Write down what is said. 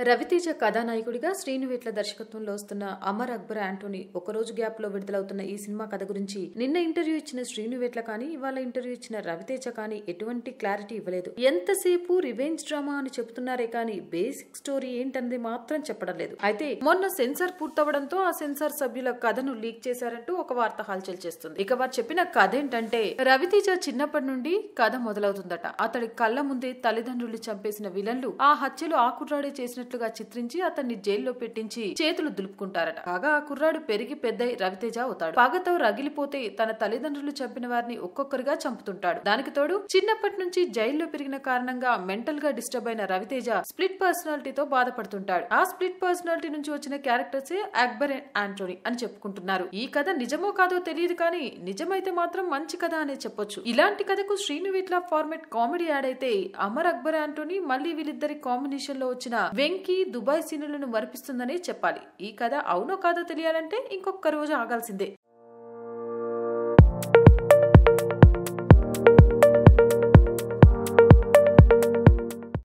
రవితేజ కథానాయకుడిగా శ్రీనువేట్ల దర్శకత్వంలో వస్తున్న అమర్ అక్బర్ యాంటోనీ ఒక రోజు గ్యాప్ లో విడుదలవుతున్న ఈ సినిమా కథ గురించి నిన్న ఇంటర్వ్యూ ఇచ్చిన శ్రీనువేట్ల కానీ ఇవాళ ఇంటర్వ్యూ ఇచ్చిన రవితేజ కానీ ఎటువంటి క్లారిటీ ఇవ్వలేదు ఎంతసేపు రివెంజ్ డ్రామా అని చెప్తున్నారే కానీ బేసిక్ స్టోరీ ఏంటన్నది మాత్రం చెప్పడం లేదు అయితే మొన్న సెన్సార్ పూర్తవడంతో ఆ సెన్సార్ సభ్యుల కథను లీక్ చేశారంటూ ఒక వార్త హల్చల్ చేస్తుంది ఇక వారు చెప్పిన కథ ఏంటంటే రవితేజ చిన్నప్పటి నుండి కథ మొదలవుతుందట అతడి కళ్ళ ముందే తల్లిదండ్రులు చంపేసిన విలన్లు ఆ హత్యలు ఆ కుర్రాడే చేసినట్లుగా చిత్రించి అతన్ని జైల్లో పెట్టించి చేతులు దులుపుకుంటారట కాగా ఆ కుర్రాడు పెరిగి పెద్దై రవితేజ అవుతాడు పగతో రగిలిపోతే తన తల్లిదండ్రులు చంపిన వారిని ఒక్కొక్కరుగా చంపుతుంటాడు దానికి తోడు చిన్నప్పటి నుంచి జైల్లో పెరిగిన కారణంగా మెంటల్ గా డిస్టర్బ్ అయిన రవితేజ స్ప్లిట్ పర్సనాలిటీతో బాధపడుతుంటాడు ఆ స్ప్లిట్ పర్సనాలిటీ నుంచి వచ్చిన క్యారెక్టర్సే అక్బర్ అండ్ ఆంటోనీ అని చెప్పుకుంటున్నారు ఈ కథ నిజమో కాదో తెలియదు కానీ నిజమైతే మాత్రం మంచి కథ అనే చెప్పొచ్చు ఇలాంటి కథకు Srinu Vaitla format comedy add అయితే అమర్ అక్బర్ ఆంటోనీ మళ్ళీ వీళ్ళిద్దరి కాంబినేషన్ లో వచ్చిన వెంకీ దుబాయ్ సీనులను మరిపిస్తుందనే చెప్పాలి ఈ కథ అవునో కాదో తెలియాలంటే ఇంకొక రోజు ఆగాల్సిందే